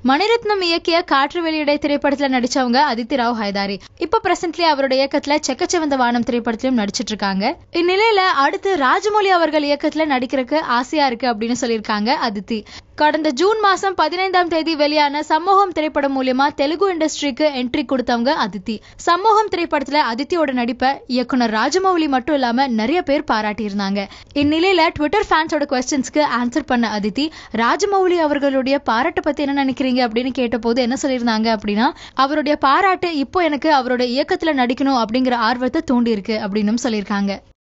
மணிரத்னம் இயக்கிய காற்று வெளியிடை திரைப்படத்துல நடிச்சவங்க அதித்தி ராவ் ஹைதாரி இப்ப பிரசன்ட்லி அவரோட இயக்கத்துல செக்கச்சிவந்த வானம் திரைப்படத்திலும் நடிச்சிட்டு இருக்காங்க இந்நிலையில அடுத்து ராஜமௌலி அவர்கள் இயக்கத்துல நடிக்கிறதுக்கு ஆசையா இருக்கு அப்படின்னு சொல்லியிருக்காங்க அதித்தி கடந்த ஜூன் மாசம் பதினைந்தாம் தேதி வெளியான சமூகம் திரைப்படம் மூலியமா தெலுங்கு இண்டஸ்ட்ரிக்கு என்ட்ரி கொடுத்தவங்க அதித்தி சமூகம் திரைப்படத்துல அதித்தியோட நடிப்பை இயக்குனர் ராஜமௌலி மட்டும் இல்லாம நிறைய பேர் பாராட்டி இருந்தாங்க இந்நிலையில ட்விட்டர் ஃபேன்ஸோட கொஸ்டின்ஸ்க்கு ஆன்சர் பண்ண அதித்தி ராஜமௌலி அவர்களுடைய பாராட்டை பத்தி என்ன நினைக்கிறீங்க அப்படின்னு கேட்டபோது என்ன சொல்லியிருந்தாங்க அப்படின்னா அவருடைய பாராட்டு இப்போ எனக்கு அவரோட இயக்கத்துல நடிக்கணும் அப்படிங்கிற ஆர்வத்தை தூண்டி இருக்கு அப்படின்னு சொல்லியிருக்காங்க